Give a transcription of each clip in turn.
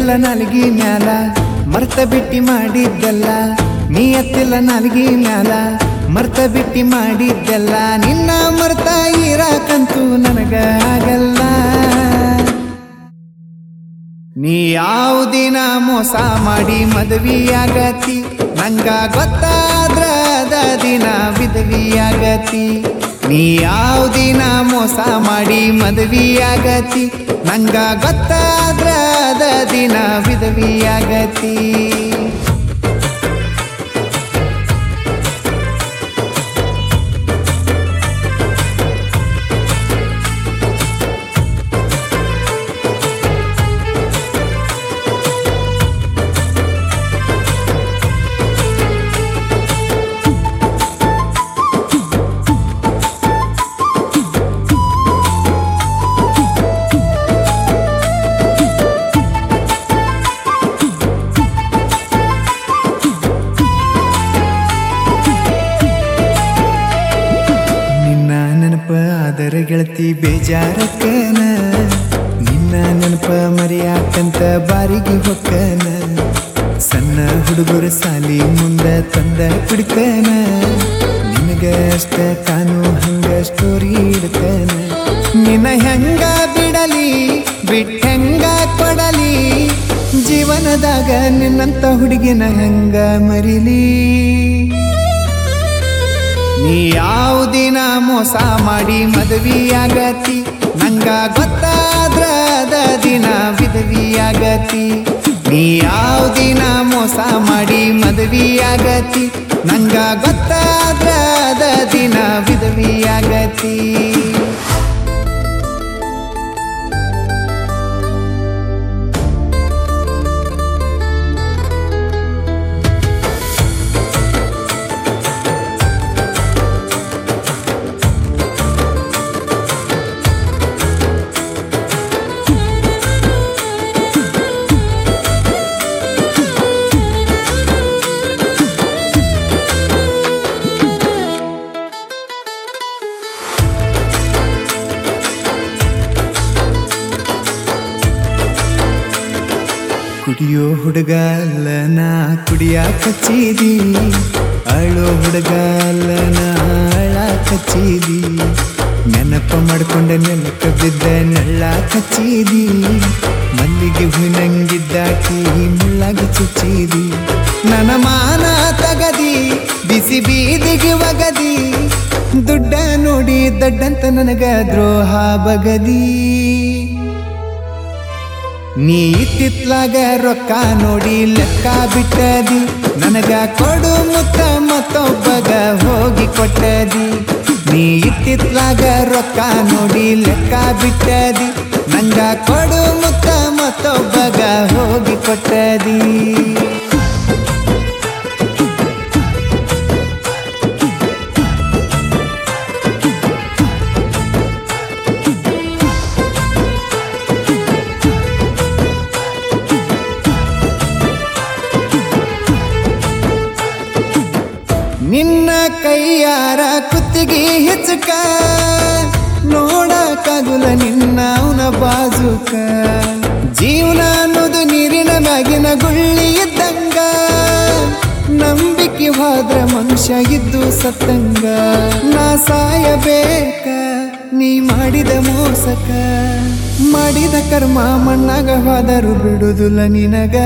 ಎತ್ತಿಲ್ಲ ನಾಲ್ಗಿ ಮ್ಯಾಲ ಮರ್ತ ಬಿಟ್ಟಿ ಮಾಡಿದ್ದೆಲ್ಲ ನೀ ಎತ್ತಿಲ್ಲ ನಾಲ್ಗಿ ಮ್ಯಾಲ ಮರ್ತ ಬಿಟ್ಟಿ ಮಾಡಿದ್ದೆಲ್ಲ ನಿನ್ನ ಮರ್ತ ಇರಾಕಂತೂ ನನಗ ಆಗಲ್ಲ ನೀ ಯಾವ ದಿನ ಮೋಸ ಮಾಡಿ ಮದುವೆಯಾಗತಿ ನಂಗ ಗೊತ್ತಾದ್ರ ಅದ ದಿನ ವಿಧವಿಯಾಗತಿ ನೀ ಯಾವ ದಿನ ಮೋಸ ಮಾಡಿ ಮದುವೆಯಾಗತಿ ನಂಗ ಗೊತ್ತಾದ್ರ ಅದ ದಿನ ವಿಧವಿಯಾಗತಿ ನಿನ್ನ ನೆನಪ ಆದರ ಗೆಳತಿ ಬೇಜಾರಕ್ಕನ ನಿನ್ನ ನೆನಪ ಮರೆಯಾಕಂತ ಬಾರಿಗೆ ಹೊಕ್ಕನ ಸಣ್ಣ ಹುಡುಗರ ಸಾಲಿ ಮುಂದ ತಂದ ಕುಡಿತನ ನಿನಗ ಅಷ್ಟ ಕಾನು ಹಂಗ ಸ್ಟೋರಿ ಇಡ್ತನ ನಿನ್ನ ಹೆಂಗ ಬಿಡಲಿ ಬಿಟ್ಟೆಂಗ ಕೊಡಲಿ ಜೀವನದಾಗ ನಿನ್ನಂತ ಹುಡುಗಿನ ಹೆಂಗ ಮರಿಲಿ ನೀ ಯಾವ ದಿನ ಮೋಸ ಮಾಡಿ ಮದುವೆಯಾಗತಿ ನಂಗ ಗೊತ್ತಾದ್ರ ಅದ ದಿನ ವಿಧವಿಯಾಗತಿ ನೀ ಯಾವ ದಿನ ಮೋಸ ಮಾಡಿ ಮದುವೆಯಾಗತಿ ನಂಗ ಗೊತ್ತಾದ್ರ ಅದ ದಿನ ವಿಧವಿಯಾಗತಿ ಕುಡಿಯೋ ಹುಡುಗ ಅಲ್ಲ ನಾ ಕುಡಿಯ ಕಚ್ಚಿದಿ ಅಳೋ ಹುಡುಗ ಅಲ್ಲ ನಾ ಅಳ ಕಚ್ಚಿದಿ ನೆನಪ ಮಾಡ್ಕೊಂಡ ನೆಲಕ್ಕ ಬಿದ್ದ ನೆಳ್ಳ ಕಚ್ಚಿದಿ ಮಲ್ಲಿಗೆ ಹೂನಂಗಿದ್ದಾಕಿ ಮುಳ್ಳಾಗಿ ಚುಚ್ಚಿದಿ ನನ್ನ ಮಾನ ತಗದಿ ಬಿಸಿ ಬೀದಿಗೆ ಒಗದಿ ದುಡ್ಡ ನೋಡಿ ದಡ್ಡಂತ ನನಗ ದ್ರೋಹ ಬಗದಿ ನೀ ಇತ್ತಿತ್ಲಾಗ ರೊಕ್ಕ ನೋಡಿ ಲೆಕ್ಕ ಬಿಟ್ಟದಿ ನನಗ ಕೊಡು ಮುತ್ತ ಮತ್ತೊಬ್ಬಗ ಹೋಗಿ ಕೊಟ್ಟದಿ ನೀ ಇತ್ತಿತ್ಲಾಗ ರೊಕ್ಕ ನೋಡಿ ಲೆಕ್ಕ ಬಿಟ್ಟದಿ ನಂಗ ಕೊಡು ಮುತ್ತ ಮತ್ತೊಬ್ಬಗ ಹೋಗಿ ಕೊಟ್ಟದಿ ನಿನ್ನ ಕೈಯಾರ ಕುತ್ತಿಗೆ ಹೆಚ್ಚಕ ನೋಡಕ್ಕಾಗುಲ ನಿನ್ನ ಅವನ ಬಾಜುಕ ಜೀವನ ಅನ್ನೋದು ನೀರಿನ ಮ್ಯಾಗಿನ ಗುಳ್ಳಿ ಇದ್ದಂಗ ನಂಬಿಕೆ ಹೋದ್ರ ಮನುಷ್ಯ ಇದ್ದು ಸತ್ತಂಗ ನಾ ಸಾಯಬೇಕ ನೀ ಮಾಡಿದ ಮೋಸಕ ಮಾಡಿದ ಕರ್ಮ ಮಣ್ಣಾಗ ಹೋದರು ಬಿಡುದಿಲ್ಲ ನಿನಗ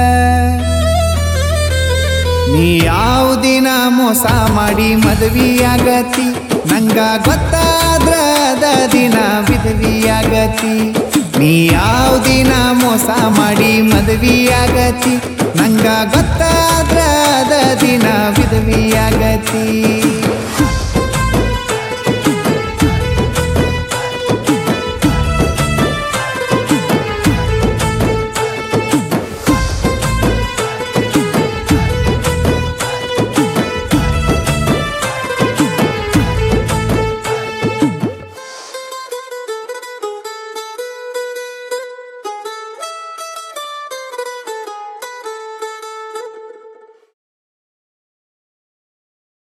ನೀ ಯಾವ ದಿನ ಮೋಸ ಮಾಡಿ ಮದುವೆಯಾಗತಿ ನಂಗ ಗೊತ್ತಾದ್ರ ಅದ ದಿನ ವಿಧವಿಯಾಗತಿ ನೀ ಯಾವ ದಿನ ಮೋಸ ಮಾಡಿ ಮದುವೆಯಾಗತಿ ನಂಗ ಗೊತ್ತಾದ್ರ ಅದ ದಿನ ವಿಧವಿಯಾಗತಿ